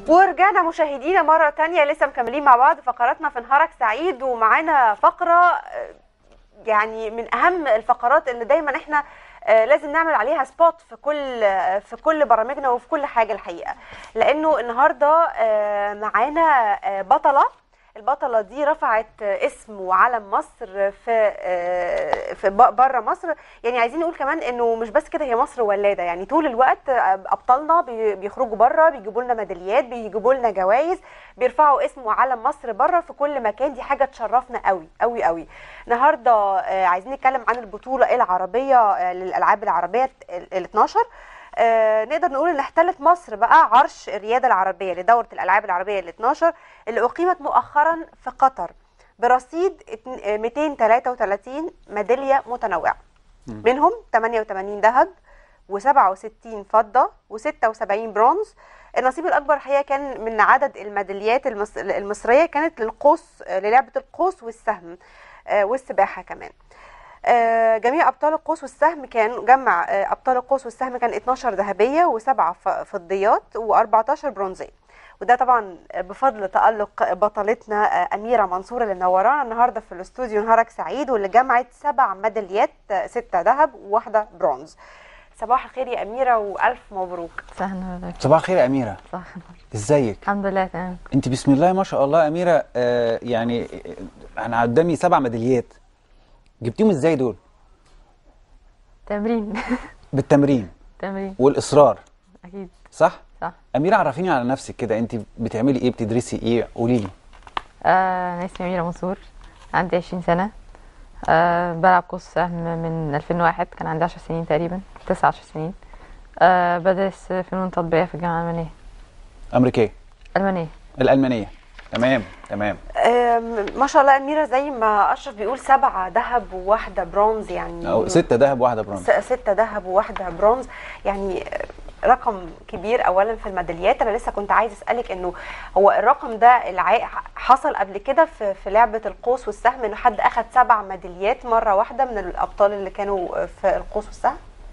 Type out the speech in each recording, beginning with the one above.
ورجعنا مشاهدينا مرة تانية لسه مكملين مع بعض فقراتنا في نهارك سعيد ومعانا فقرة آه، يعني من أهم الفقرات اللي دايما احنا آه، لازم نعمل عليها سبوت في كل آه، في كل برامجنا وفي كل حاجة الحقيقة لأنه النهاردة آه، معانا آه، بطلة البطلة دي رفعت آه، اسم وعلم مصر في آه، في بره مصر يعني عايزين نقول كمان انه مش بس كده هي مصر ولاده يعني طول الوقت ابطالنا بي- بيخرجوا بره بيجيبوا لنا ميداليات بيجيبوا لنا جوائز بيرفعوا اسم وعلم مصر بره في كل مكان دي حاجه تشرفنا قوي قوي قوي النهارده آه، عايزين نتكلم عن البطوله العربيه آه، للالعاب العربيه ال 12 آه، نقدر نقول ان احتلت مصر بقى عرش الرياده العربيه لدوره الالعاب العربيه ال 12 اللي اقيمت مؤخرا في قطر برصيد اتن- آه، 233 ميداليه متنوعه منهم 88 ذهب و67 فضة و76 برونز النصيب الأكبر الحقيقة كان من عدد الميداليات المص- المصرية كانت للقوس للعبة القوس والسهم آه، والسباحة كمان آه، جميع أبطال القوس والسهم كان جمع آه، أبطال القوس والسهم كان 12 ذهبية وسبعة ف- فضيات و14 برونزية وده طبعا بفضل تألق بطلتنا آه، أميرة منصور اللي منورانا النهارده في الاستوديو نهارك سعيد واللي جمعت سبع ميداليات آه، ستة ذهب وواحدة برونز صباح الخير يا أميرة وألف مبروك سهلا ولا صباح الخير يا أميرة صح ازيك الحمد لله تمام انت بسم الله ما شاء الله يا أميرة آه يعني آه، انا قدامي سبع ميداليات جبتيهم ازاي دول تمرين بالتمرين تمرين والإصرار اكيد صح صح أميرة عرفيني على نفسك كده انت بتعملي ايه بتدرسي ايه قولي لي آه انا اسمي اميره منصور عندي 20 سنه آه بلعب قوس سهم من 2001 كان عندي 10 سنين تقريبا 19 سنين آه بدرس فنون تطبيقيه في الجامعه الالمانيه أمريكية المانيه الألمانية تمام تمام آم، ما شاء الله أميرة زي ما أشرف بيقول سبعة ذهب وواحدة برونز يعني أو ستة ذهب واحدة برونز س- ستة ذهب وواحدة برونز يعني رقم كبير اولا في الميداليات انا لسه كنت عايز اسالك انه هو الرقم ده الع... حصل قبل كده في في لعبه القوس والسهم انه حد اخذ سبع ميداليات مره واحده من الابطال اللي كانوا في القوس والسهم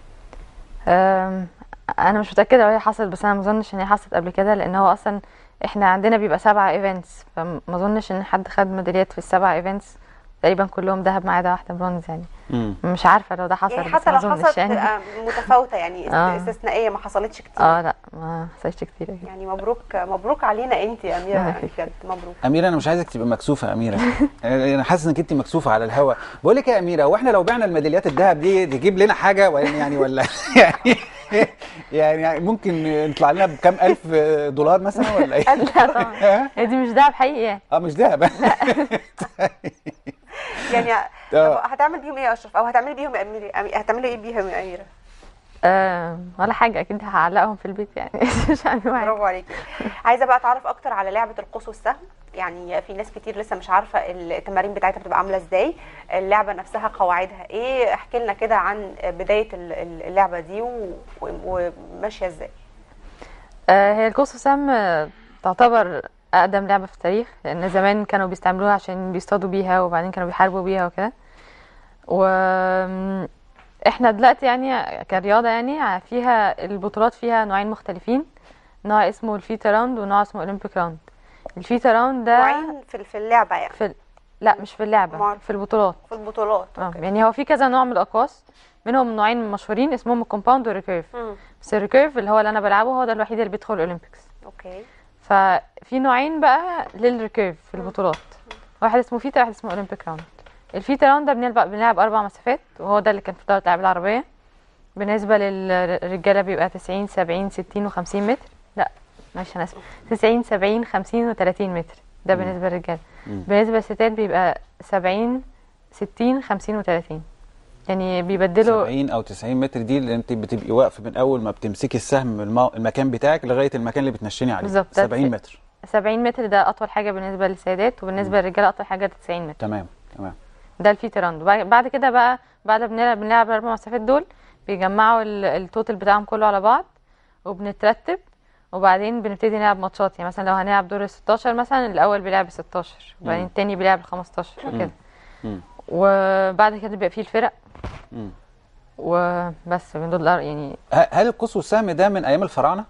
آم، انا مش متاكده لو هي حصلت بس انا ما اظنش ان هي حصلت قبل كده لان هو اصلا احنا عندنا بيبقى سبعة ايفنتس فما اظنش ان حد خد ميداليات في السبعة ايفنتس تقريبا كلهم ذهب ما عدا واحده برونز يعني مم. مش عارفه لو ده حصل يعني بس حتى ما لو اظنش حصلت يعني تبقى متفاوته يعني است- آه. استثنائيه ما حصلتش كتير اه لا ما حصلش كتير أكيد. يعني مبروك مبروك علينا انت يا اميره الله يعني يخليك. بجد مبروك أميرة أنا مش عايزك تبقى مكسوفة يا أميرة أنا حاسس إنك أنت مكسوفة على الهوا بقول لك يا أميرة هو إحنا لو بعنا الميداليات الذهب دي تجيب لنا حاجة ولا يعني ولا يعني يعني ممكن نطلع لنا بكام ألف دولار مثلا ولا إيه؟ لا طبعا ها؟ هي دي مش دهب حقيقي يعني اه مش دهب يعني آه. طب هتعمل بيهم ايه يا اشرف او هتعملي بيهم يا اميره أمي- هتعملي ايه بيهم يا اميره آه ولا حاجه اكيد هعلقهم في البيت يعني مش هعمل معايا برافو عليكي عايزه بقى اتعرف اكتر على لعبه القوس والسهم يعني في ناس كتير لسه مش عارفه التمارين بتاعتها بتبقى عامله ازاي اللعبه نفسها قواعدها ايه احكي لنا كده عن بدايه ال- ال- اللعبه دي و- و- وماشيه ازاي آه هي القوس والسهم آه، تعتبر اقدم لعبه في التاريخ لان زمان كانوا بيستعملوها عشان بيصطادوا بيها وبعدين كانوا بيحاربوا بيها وكده و م، احنا دلوقتي يعني كرياضه يعني فيها البطولات فيها نوعين مختلفين نوع اسمه الفيتا راوند ونوع اسمه اولمبيك راوند الفيتا راوند ده نوعين في في اللعبه يعني في ال- لا مش في اللعبه أمال؟ في البطولات في البطولات اه أوكي. يعني هو في كذا نوع من الاقواس منهم نوعين مشهورين اسمهم الكومباوند والريكيرف مم. بس الريكيرف اللي هو اللي انا بلعبه هو ده الوحيد اللي بيدخل الاولمبيكس اوكي ففي نوعين بقى للريكيرف في البطولات واحد اسمه فيتا واحد اسمه اولمبيك راوند الفيتا راوند ده بنلعب بنلعب اربع مسافات وهو ده اللي كان في دوره الالعاب العربيه بالنسبه للرجاله بيبقى 90 70 60 و50 متر لا معلش انا اسف 90 70 50 و30 متر ده مم. بالنسبه للرجاله مم. بالنسبه للستات بيبقى 70 60 50 و30 يعني بيبدلوا 70 او 90 متر دي اللي انت بتبقي واقفه من اول ما بتمسكي السهم من المو... المكان بتاعك لغايه المكان اللي بتنشني عليه بالظبط، ده 70 في- متر 70 متر ده اطول حاجه بالنسبه للسيدات وبالنسبه للرجاله اطول حاجه 90 متر تمام تمام ده الفيت راوند وبعد- بعد كده بقى بعد ما بنلعب بنلعب الاربع مسافات دول بيجمعوا ال- التوتال بتاعهم كله على بعض وبنترتب وبعدين بنبتدي نلعب ماتشات يعني مثلا لو هنلعب دور ال 16 مثلا الاول بيلعب ال 16 وبعدين مم. التاني بيلعب ال 15 وكده مم. وبعد كده بيبقى فيه الفرق مم. وبس من دول الأر- يعني ه- هل القوس والسهم ده من ايام الفراعنه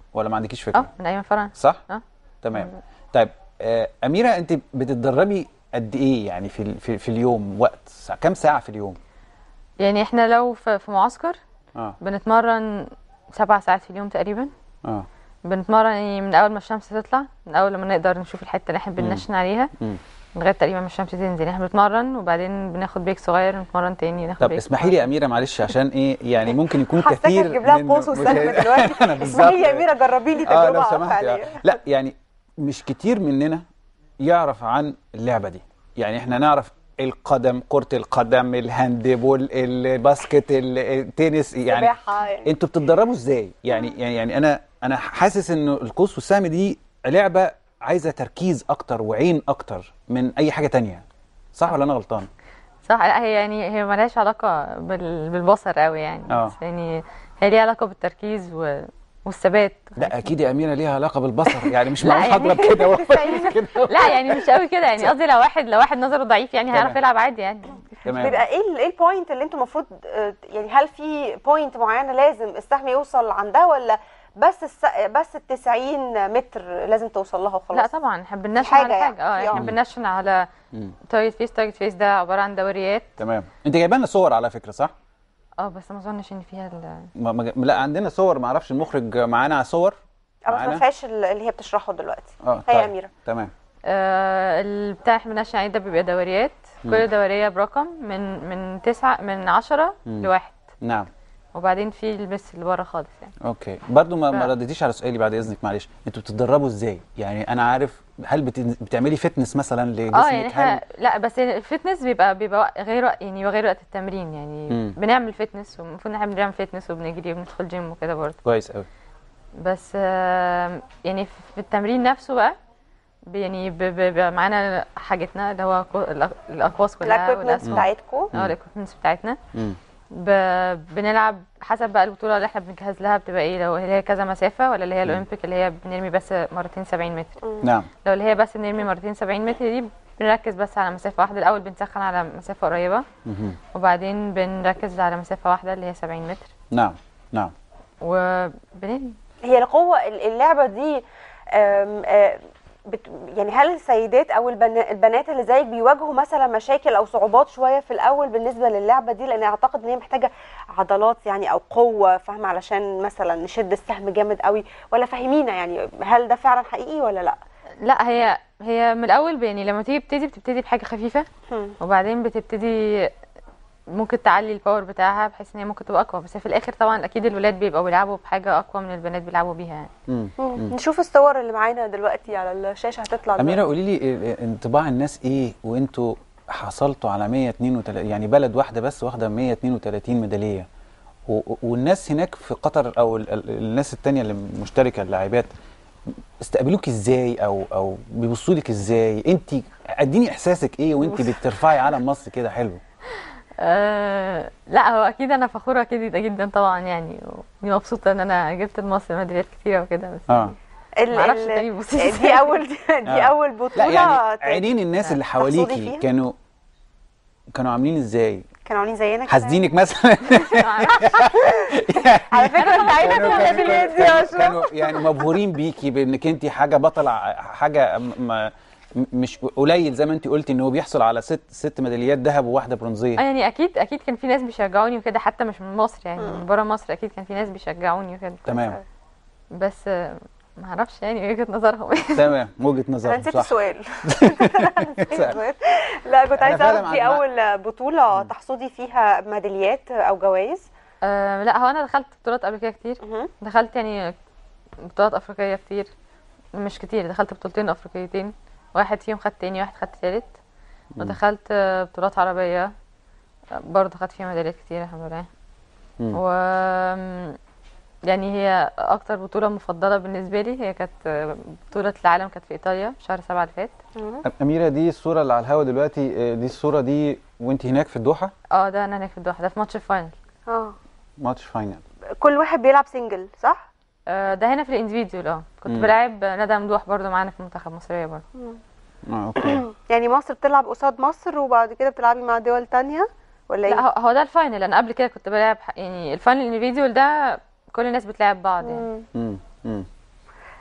ولا ما عندكيش فكره اه من ايام الفراعنه صح اه تمام طيب آه اميره انت بتتدربي قد ايه يعني في ال- في, في اليوم وقت ساعة. كم ساعه في اليوم يعني احنا لو في في معسكر اه بنتمرن سبع ساعات في اليوم تقريبا اه بنتمرن يعني من اول ما الشمس تطلع من اول ما نقدر نشوف الحته اللي احنا بننشن عليها مم. لغايه تقريبا ما الشمس تنزل احنا بنتمرن وبعدين بناخد بريك صغير نتمرن تاني ناخد طب بريك اسمحي لي يا اميره معلش عشان ايه يعني ممكن يكون حاساك كثير هتجيب لها من قوس وسهم مشاهد- دلوقتي انا بالظبط اسمعي يا اميره جربي لي اه لو تجربه سمحت فعليه آه. لا يعني مش كتير مننا يعرف عن اللعبه دي يعني احنا نعرف القدم كرة القدم الهاندبول الباسكت ال- التنس يعني سباحه يعني انتوا بتتدربوا ازاي يعني يعني يعني انا انا حاسس انه القوس والسهم دي لعبه عايزه تركيز اكتر وعين اكتر من اي حاجه تانية صح ولا انا غلطان صح لا هي يعني هي ملهاش علاقه بال- بالبصر قوي يعني اه. بس يعني هي ليها علاقه بالتركيز و... والثبات لا اكيد يا اميره ليها علاقه بالبصر يعني مش لا معقول يعني- هضرب كده وأركز كده لا يعني مش قوي كده يعني قصدي لو واحد لو واحد نظره ضعيف يعني هيعرف تمام. يلعب عادي يعني تمام بيبقى ايه ال- ايه البوينت اللي انتوا المفروض آه، يعني هل في بوينت معينه لازم السهم يوصل عندها ولا بس الس... بس ال 90 متر لازم توصل لها وخلاص لا طبعا احنا بننشن حاجة على يعني، حاجه اه في احنا اه. بننشن على مم. تارجت فيس تارجت فيس ده عباره عن دوريات تمام انت جايبه لنا صور على فكره صح اه بس ما اظنش ان فيها ال... ما ما لا عندنا صور ما اعرفش المخرج معانا صور أه، بس ما معانا؟ فيهاش ال- اللي هي بتشرحه دلوقتي اه هي طيب. اميره تمام آه البتاع احنا بننشن عليه ده بيبقى دوريات كل دوريه برقم من من تسعة من عشرة مم. لواحد نعم وبعدين في البس اللي بره خالص يعني اوكي برضو ما, ما ف- رديتيش على سؤالي بعد اذنك معلش انتوا بتتدربوا ازاي يعني انا عارف هل بت... بتعملي فتنس مثلا لجسمك اه يعني احنا هل... لا بس الفتنس بيبقى بيبقى وق- غير وق- يعني غير وقت التمرين يعني مم. بنعمل فتنس والمفروض ان احنا بنعمل فتنس وبنجري وبندخل جيم وكده برضه كويس قوي بس آه، يعني في في التمرين نفسه بقى ب- يعني ب- ب- بيبقى معانا حاجتنا اللي هو كو- الأق- الاقواس كلها الاكويبمنت والاسهم بتاعتكم اه الاكويبمنتس بتاعتنا مم. ب- بنلعب حسب بقى البطوله اللي احنا بنجهز لها بتبقى ايه لو اللي هي كذا مسافه ولا اللي هي الاولمبيك اللي هي بنرمي بس مرتين 70 متر نعم لو اللي هي بس بنرمي مرتين 70 متر دي بنركز بس على مسافه واحده الاول بنسخن على مسافه قريبه مهم. وبعدين بنركز على مسافه واحده اللي هي 70 متر نعم نعم وبنرمي هي القوة ال- اللعبة دي آم، آه، بت يعني هل السيدات او البنا- البنات اللي زيك بيواجهوا مثلا مشاكل او صعوبات شويه في الاول بالنسبه للعبه دي لان اعتقد ان هي محتاجه عضلات يعني او قوه فاهمه علشان مثلا نشد السهم جامد قوي ولا فاهمينا يعني هل ده فعلا حقيقي ولا لا؟ لا هي هي من الاول يعني لما تيجي بتبتدي بتبتدي بحاجه خفيفه هم. وبعدين بتبتدي ممكن تعلي الباور بتاعها بحيث ان هي ممكن تبقى اقوى بس في الاخر طبعا اكيد الولاد بيبقوا بيلعبوا بحاجه اقوى من البنات بيلعبوا بيها يعني مم. مم. نشوف الصور اللي معانا دلوقتي على الشاشه هتطلع اميره دلوقتي. قولي لي إيه- انطباع الناس ايه وانتوا حصلتوا على 132 يعني بلد واحده بس واخده 132 ميداليه و- و- والناس هناك في قطر او ال- ال- الناس التانية اللي مشتركه اللاعبات استقبلوك ازاي او او بيبصوا لك ازاي انت اديني احساسك ايه وانت بترفعي علم مصر كده حلو أه لا هو اكيد انا فخوره جدا جدا طبعا يعني ومبسوطه ان انا جبت لمصر ميداليات كتيره وكده بس اه ال- معرفش ال- التاني بيبص دي ازاي. اول دي آه. اول لا بطوله يعني ت- عينين الناس اللي تحصدي حواليكي فيها؟ كانوا كانوا عاملين ازاي كانوا عاملين زينا كده حاسدينك مثلا على فكره انت عايزه كانوا- تقول كانوا- الميداليات دي يا كانوا- اشرف كانوا يعني مبهورين بيكي بانك انت حاجه بطله ع- حاجه م- م- مش قليل زي ما انت قلتي ان هو بيحصل على ست ست ميداليات ذهب وواحده اه برونزيه يعني اكيد اكيد كان في ناس بيشجعوني وكده حتى مش من مصر يعني من بره مصر اكيد كان في ناس بيشجعوني وكده تمام بس آه، ما اعرفش يعني وجهه نظرهم تمام وجهه انا نظر نسيت صح السؤال نسيت السؤال. لا كنت أنا عايزه فعلا اعرف دي مع- اول بطوله تحصدي فيها ميداليات او جوائز أه لا هو انا دخلت بطولات قبل كده كتير مهم. دخلت يعني بطولات افريقيه كتير مش كتير دخلت بطولتين افريقيتين واحد فيهم خدت تاني واحد خدت تالت ودخلت آه، بطولات عربيه آه، برضه خدت فيها ميداليات كتير الحمد لله مم. و يعني هي اكتر بطوله مفضله بالنسبه لي هي كانت آه، بطوله العالم كانت في ايطاليا في شهر سبعة اللي فات مهم. اميره دي الصوره اللي على الهوا دلوقتي آه، دي الصوره دي وانت هناك في الدوحه اه ده انا هناك في الدوحه ده في ماتش الفاينل اه ماتش فاينل كل واحد بيلعب سنجل صح آه، ده هنا في الانديفيديوال اه كنت مم. بلعب ندى ممدوح برضو معانا في المنتخب المصريه برضو اه اوكي يعني مصر بتلعب قصاد مصر وبعد كده بتلعبي مع دول تانية ولا لا ايه هو- هو ده الفاينل انا قبل كده كنت بلعب ح- يعني الفاينل الانديفيديوال ده كل الناس بتلعب بعض يعني مم. مم. مم.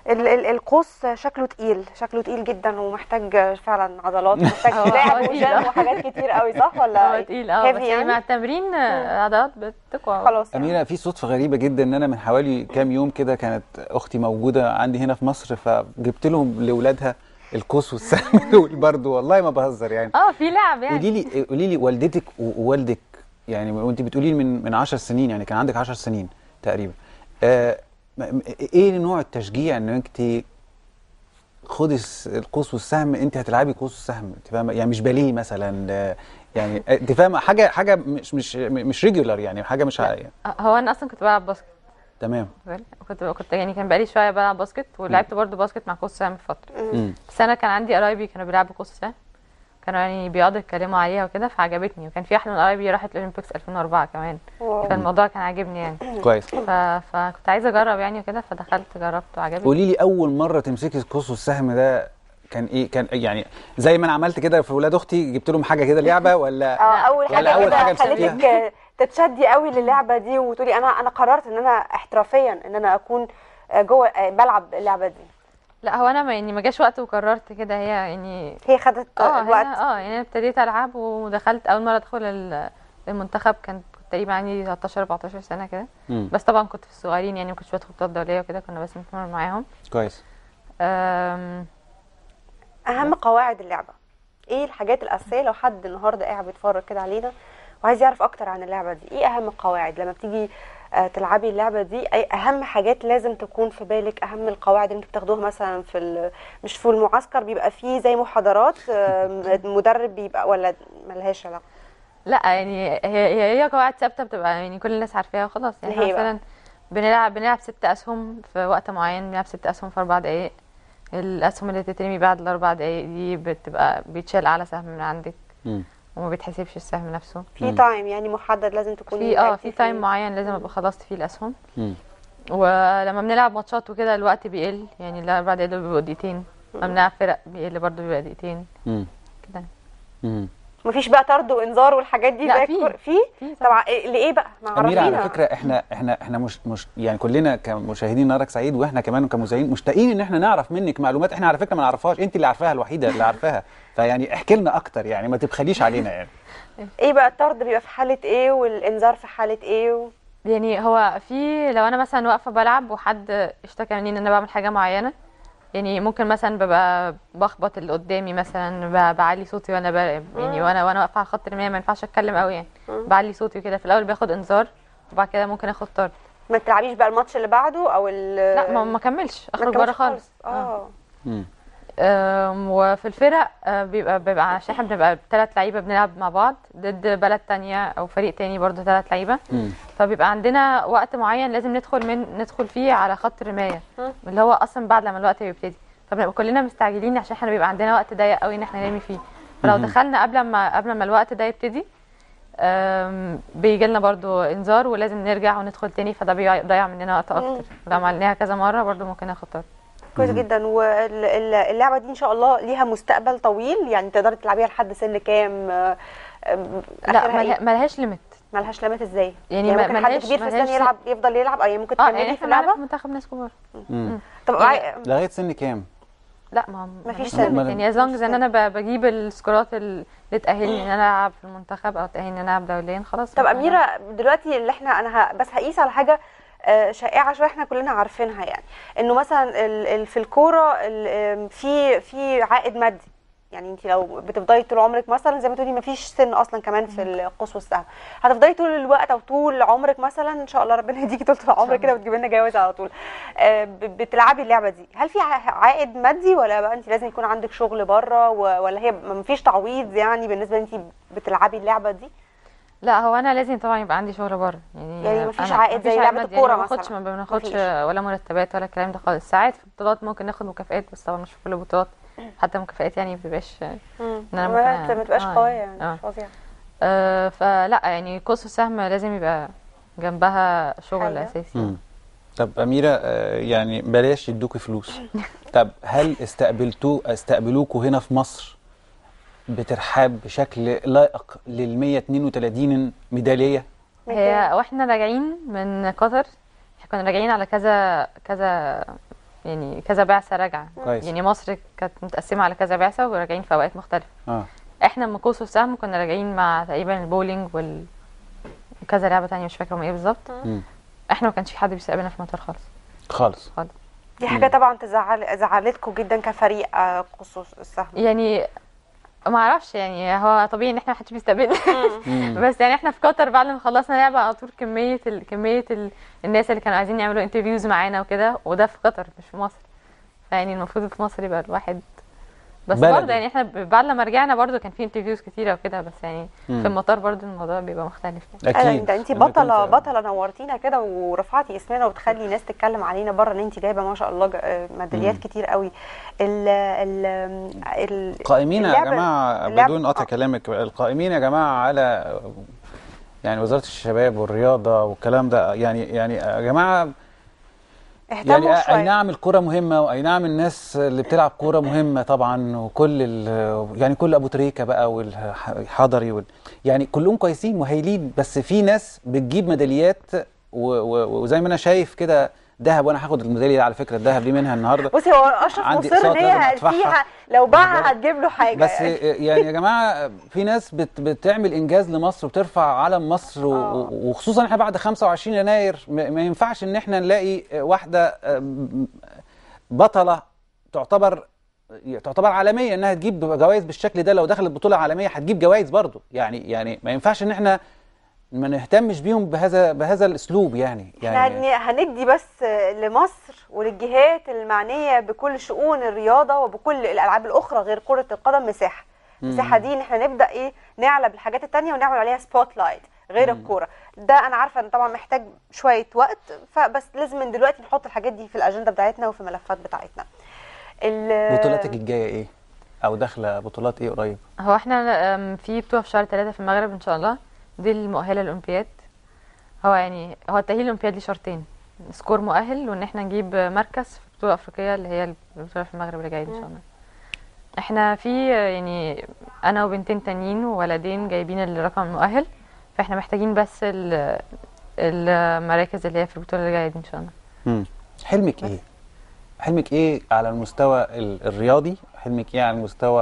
ال- ال- القوس شكله تقيل شكله تقيل جدا ومحتاج فعلا عضلات ومحتاج هو- لعب هو تقيل، وجيم آه. وحاجات كتير قوي صح ولا هو تقيل اه heavy بس يعني يعني؟ مع التمرين آه، العضلات بتقوى خلاص يعني. أميرة في صدفة غريبة جدا إن أنا من حوالي كام يوم كده كانت أختي موجودة عندي هنا في مصر فجبت لهم لأولادها القوس والسهم دول برضه والله ما بهزر يعني اه في لعب يعني قولي لي قولي لي والدتك ووالدك يعني وانت بتقولي لي من من 10 سنين يعني كان عندك 10 سنين تقريبا آه م- م- ايه نوع التشجيع ان انت خدي الس- القوس والسهم انت هتلعبي قوس والسهم انت فاهمه يعني مش باليه مثلا آه، يعني آه، انت فاهمه حاجه حاجه مش مش مش ريجولار يعني حاجه مش ع- يعني. آه، هو انا اصلا كنت بلعب باسكت تمام كنت كنت يعني كان بقالي شويه بلعب باسكت ولعبت برضو باسكت مع قوس سهم في فتره مم. بس انا كان عندي قرايبي كانوا بيلعبوا قوس سهم كانوا يعني بيقعدوا يتكلموا عليها وكده فعجبتني وكان في واحده من قرايبي راحت الاولمبيكس 2004 كمان واو. فالموضوع كان عاجبني يعني كويس ف... فكنت عايزه اجرب يعني وكده فدخلت جربت وعجبني قولي لي اول مره تمسكي القوس والسهم ده كان ايه كان يعني زي ما انا عملت كده في ولاد اختي جبت لهم حاجه كده لعبه ولا اه اول ولا حاجه أول كده حاجة مسكتيها؟ خلتك تتشدي قوي للعبه دي وتقولي انا انا قررت ان انا احترافيا ان انا اكون جوه بلعب اللعبه دي لا هو انا ما يعني ما جاش وقت وقررت كده هي يعني هي خدت اه الوقت هي- اه يعني أنا ابتديت العب ودخلت اول مره ادخل ال- المنتخب كان كنت تقريبا عندي 13 14 سنه كده مم. بس طبعا كنت في الصغيرين يعني ما كنتش بدخل بطولات دوليه وكده كنا بس بنتمرن معاهم كويس أم، اهم قواعد اللعبه ايه الحاجات الاساسيه لو حد النهارده قاعد بيتفرج كده علينا وعايز يعرف اكتر عن اللعبه دي ايه اهم القواعد لما بتيجي آه، تلعبي اللعبه دي اي اهم حاجات لازم تكون في بالك اهم القواعد اللي انتوا بتاخدوها مثلا في ال- مش في المعسكر بيبقى فيه زي محاضرات آه، المدرب بيبقى ولا ملهاش علاقه لا يعني هي هي هي قواعد ثابته بتبقى يعني كل الناس عارفاها وخلاص يعني اللي هي إحنا بقى؟ مثلا بنلعب بنلعب ست اسهم في وقت معين بنلعب ست اسهم في اربع دقائق الاسهم اللي تترمي بعد الاربع دقائق دي بتبقى بيتشال اعلى سهم من عندك مم. وما بيتحسبش السهم نفسه في مم. تايم يعني محدد لازم تكوني في اه لعبتي في فيه. تايم معين لازم ابقى خلصت فيه الاسهم مم. ولما بنلعب ماتشات وكده الوقت بيقل يعني الاربع دقايق دول بيبقوا دقيقتين لما بنلعب فرق بيقل برضه بيبقى دقيقتين مم. كده مم. مفيش بقى طرد وانذار والحاجات دي لا، زي في. الكورة- في في طبعا. طبعا إيه- لايه بقى ما أميرة على عرفينا فكرة احنا احنا احنا مش مش يعني كلنا كمشاهدين نارك سعيد واحنا كمان كمذيعين مشتاقين ان احنا نعرف منك معلومات احنا على فكرة ما نعرفهاش انت اللي عارفاها الوحيدة اللي عارفاها فيعني احكي لنا اكتر يعني ما تبخليش علينا يعني ايه بقى الطرد بيبقى في حاله ايه والانذار في حاله ايه و... يعني هو في لو انا مثلا واقفه بلعب وحد اشتكى مني ان انا بعمل حاجه معينه يعني ممكن مثلا ببقى بخبط اللي قدامي مثلا ب- بعلي صوتي وانا ب... يعني وانا وانا واقفه على خط المية ما ينفعش اتكلم قوي يعني بعلي صوتي كده في الاول باخد انذار وبعد كده ممكن اخد طرد ما تلعبيش بقى الماتش اللي بعده او ال لا ما ما كملش ما اخرج تكملش بره خالص اه مم. أم، وفي الفرق آه، بيبقى بيبقى عشان احنا بنبقى ثلاث لعيبه بنلعب مع بعض ضد بلد تانية او فريق تاني برضه ثلاث لعيبه مم. فبيبقى عندنا وقت معين لازم ندخل من ندخل فيه على خط رمايه مم. اللي هو اصلا بعد لما الوقت بيبتدي فبنبقى كلنا مستعجلين عشان احنا بيبقى عندنا وقت ضيق قوي ان احنا نرمي فيه فلو مهم. دخلنا قبل ما قبل ما الوقت ده يبتدي بيجي لنا برضو انذار ولازم نرجع وندخل تاني فده بيضيع مننا وقت اكتر لو عملناها كذا مره برضو ممكن ناخد طرد كويس جدا واللعبه دي ان شاء الله ليها مستقبل طويل يعني تقدري تلعبيها لحد سن كام آه، آم، لا آخرها إيه؟ ملها- ملهاش ليميت ملهاش ليميت ازاي يعني ممكن ما- حد ملهاش- كبير في السن ملهاش- يلعب يفضل يلعب او يعني ممكن اه تكملي يعني في احنا معانا في اللعبه منتخب ناس كبار مم. طب يعني- عاي- لغاية سن كام؟ لا ما مفيش مفيش سن. ليميت يعني از لونج ان انا ب- بجيب السكورات اللي تاهلني ان انا العب في المنتخب او تاهلني ان انا العب دوليا خلاص طب ممكن اميره دلوقتي اللي احنا انا ه... بس هقيس على حاجه آه، شائعه شويه احنا كلنا عارفينها يعني انه مثلا ال... ال... في الكوره ال... آم، في في عائد مادي يعني انت لو بتفضلي طول عمرك مثلا زي ما تقولي مفيش سن اصلا كمان في القوس والسهم هتفضلي طول الوقت او طول عمرك مثلا ان شاء الله ربنا يديكي طول العمر كده وتجيبي لنا جواز على طول آه، ب- بتلعبي اللعبه دي هل في ع- عائد مادي ولا بقى انت لازم يكون عندك شغل بره و- ولا هي مفيش تعويض يعني بالنسبه انت بتلعبي اللعبه دي لا هو انا لازم طبعا يبقى عندي شغل بره يعني يعني مفيش أنا- عائد مفيش زي عائد لعبة مادي، الكورة يعني ما باخدش مثلا. ما بناخدش مفيش. ولا مرتبات ولا الكلام ده خالص ساعات في البطولات ممكن ناخد مكافآت بس طبعا مش في كل البطولات حتى مكافآت يعني ما بتبقاش مم. إن أنا ما ممكن- ما تبقاش آه، قويه يعني. يعني آه. مش فظيعه آه فلا يعني قوس السهم لازم يبقى جنبها شغل حاجة. اساسي مم. طب أميرة آه، يعني بلاش يدوكي فلوس طب هل استقبلتوا استقبلوكوا هنا في مصر بترحاب بشكل لائق لل 132 ميدالية؟ هي واحنا راجعين من قطر احنا كنا راجعين على كذا كذا يعني كذا بعثه راجعه كويس. يعني مصر كانت متقسمه على كذا بعثه وراجعين في اوقات مختلفه اه احنا لما قوس وسهم كنا راجعين مع تقريبا البولينج وال وكذا لعبه تانية مش فاكره هم ايه بالظبط مم. احنا ما كانش في حد بيستقبلنا في المطار خالص خالص خالص دي حاجه طبعا تزعل زعلتكم جدا كفريق آه، خصوص السهم يعني ما اعرفش يعني هو طبيعي ان احنا ما حدش بيستقبلنا مم. بس يعني احنا في قطر بعد ما خلصنا لعبه على طول كميه ال... كميه ال... الناس اللي كانوا عايزين يعملوا انترفيوز معانا وكده وده في قطر مش في مصر فيعني المفروض في مصر يبقى الواحد بس بلدي. برضه يعني احنا ب- بعد لما رجعنا برضه كان في انترفيوز كتيره وكده بس يعني مم. في المطار برضه الموضوع بيبقى مختلف يعني. ايوه اكيد انت انت أنا بطله كنت- بطله نورتينا كده ورفعتي اسمنا وتخلي ناس تتكلم علينا بره ان انت جايبه ما شاء الله ج- آه، ميداليات مم. كتير قوي ال ال ال قائمين يا اللعبة- جماعه اللعبة- بدون قطع آه. كلامك القائمين يا جماعه على يعني وزاره الشباب والرياضه والكلام ده يعني يعني يا جماعه اهتموا يعني اي شويه نعم الكرة مهمة واي نعم الناس اللي بتلعب كورة مهمة طبعا وكل ال- يعني كل ابو تريكة بقى والحضري وال يعني كلهم كويسين وهايلين بس في ناس بتجيب ميداليات و- و- وزي ما انا شايف كده ذهب وانا هاخد الميدالية دي على فكرة الذهب دي منها النهارده بصي هو اشرف عندي مصر ان اقساط هي لازم أدفعها. هتديها لو باعها هتجيب له حاجه بس يعني. يعني يا جماعه في ناس بت بتعمل انجاز لمصر وبترفع علم مصر و- آه. و- وخصوصا احنا بعد 25 يناير ما ما ينفعش ان احنا نلاقي واحده آم، بطله تعتبر تعتبر عالميه انها تجيب جوائز بالشكل ده لو دخلت بطوله عالميه هتجيب جوائز برضه يعني يعني ما ينفعش ان احنا ما نهتمش بيهم بهذا بهذا الاسلوب يعني احنا يعني هن- هندي بس لمصر وللجهات المعنيه بكل شؤون الرياضه وبكل الالعاب الاخرى غير كره القدم مساحه المساحه دي ان احنا نبدا ايه نعلى بالحاجات التانية ونعمل عليها سبوت لايت غير الكوره ده انا عارفه ان طبعا محتاج شويه وقت فبس لازم من دلوقتي نحط الحاجات دي في الاجنده بتاعتنا وفي الملفات بتاعتنا ال- بطولاتك الجايه ايه او داخله بطولات ايه قريب هو احنا أم، في بطولة في شهر ثلاثة في المغرب ان شاء الله دي المؤهلة للأولمبياد هو يعني هو التأهيل للأولمبياد ليه شرطين سكور مؤهل وان احنا نجيب مركز في بطولة أفريقية اللي هي البطولة في المغرب اللي جاية دي ان شاء الله احنا في يعني انا وبنتين تانيين وولدين جايبين الرقم المؤهل فاحنا محتاجين بس ال- المراكز اللي هي في البطولة اللي جاية دي ان شاء الله مم. حلمك ايه حلمك ايه على المستوى ال- الرياضي حلمك ايه على المستوى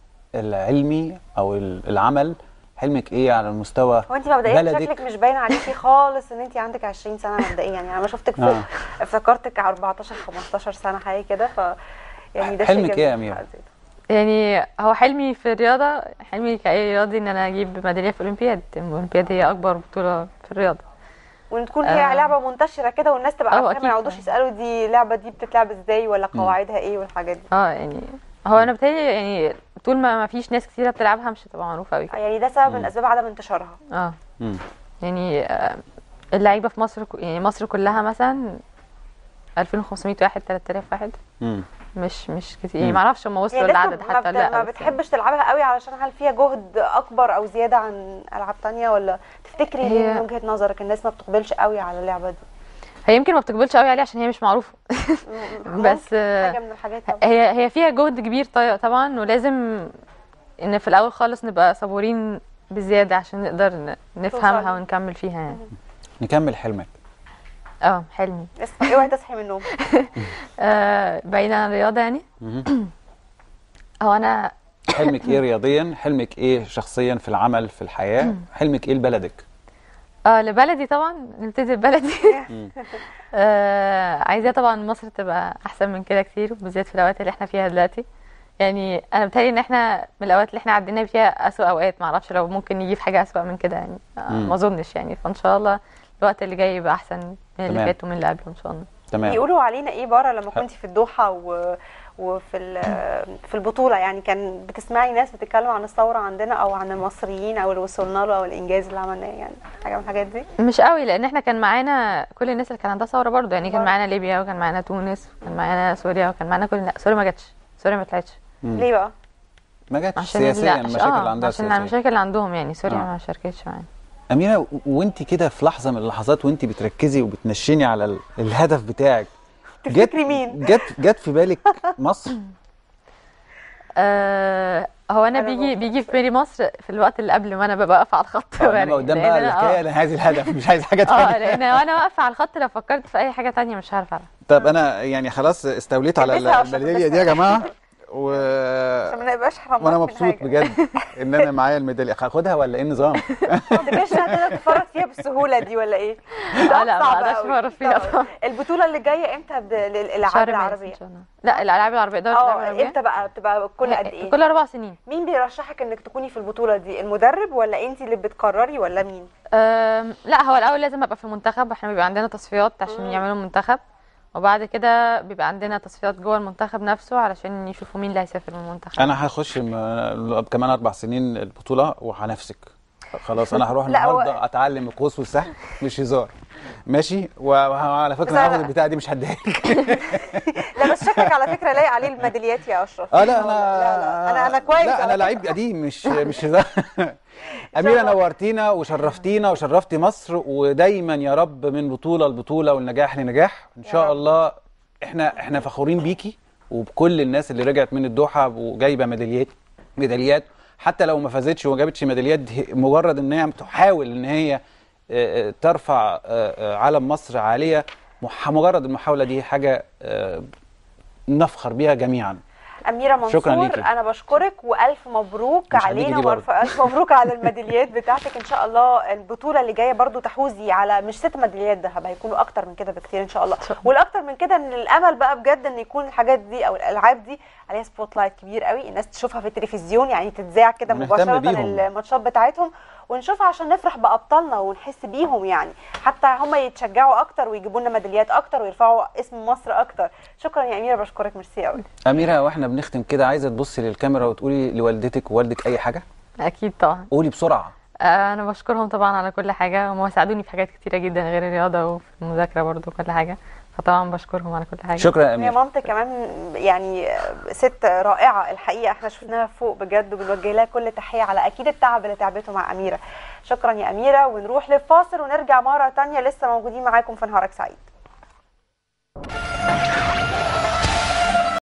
العلمي او ال- العمل حلمك ايه على المستوى هو انت مبدئيا بلدك؟ شكلك مش باين عليكي خالص ان انت عندك 20 سنه مبدئيا يعني انا ما شفتك في آه. افتكرتك 14 15 سنه حاجه كده ف يعني ده شيء حلمك جميل إيه يا في أميرة؟ حد ذاته. يعني هو حلمي في الرياضة حلمي كأي رياضي ان انا اجيب ميدالية في الاولمبياد الاولمبياد هي اكبر بطولة في الرياضة وان تكون هي آه. لعبه منتشره كده والناس تبقى آه، عارفه أكيد ما يقعدوش طبعاً. يسالوا دي اللعبه دي بتتلعب ازاي ولا قواعدها ايه والحاجات دي اه يعني هو انا بتهيألي يعني طول ما ما فيش ناس كتيرة بتلعبها مش هتبقى معروفة قوي آه، يعني ده سبب من اسباب عدم انتشارها اه مم. يعني آه، اللعيبة في مصر ك- يعني مصر كلها مثلا 2500 واحد 3000 واحد مم. مش مش كتير يعني مم. ما اعرفش هم وصلوا يعني للعدد الناس ما, حتى بت... ولا لا ما بس يعني. بتحبش تلعبها قوي علشان هل فيها جهد اكبر او زياده عن العاب تانية ولا تفتكري ليه هي- من وجهه نظرك الناس ما بتقبلش قوي على اللعبه دي هي يمكن ما بتقبلش قوي عليه عشان هي مش معروفة م- بس ممكن آه، حاجه من الحاجات طبعا. هي هي فيها جهد كبير طي- طبعا ولازم ان في الاول خالص نبقى صبورين بزيادة عشان نقدر ن- نفهمها توصلي. ونكمل فيها يعني نكمل حلمك اه حلمي اصحي اوعي تصحي من النوم آه بعيدا عن الرياضة يعني مم. هو انا حلمك ايه رياضيا حلمك ايه شخصيا في العمل في الحياه حلمك ايه لبلدك اه لبلدي طبعا نبتدي ببلدي مم. آه عايزاه طبعا مصر تبقى احسن من كده كتير وبالذات في الاوقات اللي احنا فيها دلوقتي يعني انا بتهيألي ان احنا من الاوقات اللي احنا عدينا فيها اسوأ اوقات معرفش لو ممكن نجيب حاجه اسوأ من كده يعني آه مم. ما اظنش يعني فان شاء الله الوقت اللي جاي يبقى احسن من اللي تمام. فات ومن اللي قبله ان شاء الله تمام بيقولوا علينا ايه بره لما كنت في الدوحه و... وفي ال- في البطوله يعني كان بتسمعي ناس بتتكلم عن الثوره عندنا او عن المصريين او اللي وصلنا له او الانجاز اللي عملناه يعني حاجه من الحاجات دي مش قوي لان احنا كان معانا كل الناس اللي كان عندها ثوره برضه يعني كان برضه. معانا ليبيا وكان معانا تونس وكان معانا سوريا وكان معانا كل لا سوريا ما جاتش سوريا ما طلعتش مم. ليه بقى؟ ما جاتش عشان سياسيا لا، المشاكل آه، اللي عندها عشان سياسيا المشاكل اللي عندهم يعني سوريا آه. ما شاركتش معانا أميرة و- وانت كده في لحظة من اللحظات وانت بتركزي وبتنشني على ال- الهدف بتاعك تفتكري مين؟ جت جت في بالك مصر آه هو انا أنا بيجي برضه بيجي في بالي مصر في الوقت اللي قبل ما انا ببقى واقفه على الخط آه، انما قدام بقى لأن أنا- الحكايه اه انا عايز الهدف مش عايز حاجه اه تانية لان وانا واقفه على الخط لو فكرت في اي حاجه تانية مش هعرف اعملها طب انا يعني خلاص استوليت على البسها عشان الميداليه دي يا تلبسها. جماعه و عشان ما نبقاش حرام وانا مبسوط بجد ان انا معايا الميداليه هاخدها ولا ايه النظام تبقاش تقدر تتفرج فيها بالسهوله دي ولا ايه؟ اه لا ما صعب اقدرش أوي. اتفرج فيها صعب. طبعا البطوله اللي جايه امتى ب- للالعاب شهر مارس العربيه؟ ان شاء الله لا الالعاب العربيه دوري الالعاب اه العربيه امتى بقى بتبقى كل قد ايه؟ كل اربع سنين مين بيرشحك انك تكوني في البطوله دي؟ المدرب ولا انت اللي بتقرري ولا مين؟ أم، لا هو الاول لازم ابقى في المنتخب احنا بيبقى عندنا تصفيات عشان مم. يعملوا منتخب وبعد كده بيبقى عندنا تصفيات جوه المنتخب نفسه علشان يشوفوا مين اللي هيسافر من المنتخب انا هخش م- كمان اربع سنين البطوله وهنفسك خلاص انا هروح لا، هو- النهارده اتعلم القوس والسهم مش هزار ماشي وعلى بس فكره أنا- هاخد البتاعه دي مش هديها لك لا بس شكلك على فكره لايق عليه الميداليات يا اشرف اه لا والله. انا لا لا انا انا كويس لا على انا فكرة. لعيب قديم مش مش هزار اميره شرف. نورتينا وشرفتينا وشرفتي مصر ودايما يا رب من بطوله لبطوله والنجاح لنجاح ان يا شاء رب. الله احنا احنا فخورين بيكي وبكل الناس اللي رجعت من الدوحه وجايبه ميداليات ميداليات حتى لو ما فازتش وما جابتش ميداليات دي مجرد ان هي بتحاول ان هي آه، آه، ترفع آه، آه، علم مصر عاليه مح- مجرد المحاوله دي حاجه آه، نفخر بيها جميعا أميرة منصور شكراً ليكي. أنا بشكرك وألف مبروك مش علينا هنيجي دي وألف ألف مبروك على الميداليات بتاعتك إن شاء الله البطولة اللي جاية برضو تحوزي على مش ست ميداليات ذهب هيكونوا أكتر من كده بكتير إن شاء الله والأكتر من كده إن الأمل بقى بجد إن يكون الحاجات دي أو الألعاب دي عليها سبوت لايت كبير قوي الناس تشوفها في التلفزيون يعني تتذاع كده ونهتم مباشرة بيهم. الماتشات بتاعتهم ونشوفها عشان نفرح بأبطالنا ونحس بيهم يعني حتى هم يتشجعوا أكتر ويجيبوا لنا ميداليات أكتر ويرفعوا اسم مصر أكتر شكرا يا أميرة بشكرك ميرسي قوي أميرة واحنا بنختم كده عايزة تبصي للكاميرا وتقولي لوالدتك ووالدك أي حاجة اكيد طبعا قولي بسرعة آه، انا بشكرهم طبعا على كل حاجه هم ساعدوني في حاجات كتيره جدا غير الرياضه وفي المذاكره برضو كل حاجه فطبعا بشكرهم على كل حاجه شكرا يا هي أميرة مامتك كمان يعني ست رائعة الحقيقة احنا شفناها فوق بجد وبنوجه لها كل تحية على أكيد التعب اللي تعبته مع أميرة شكرا يا أميرة ونروح للفاصل ونرجع مرة تانية لسه موجودين معاكم في نهارك سعيد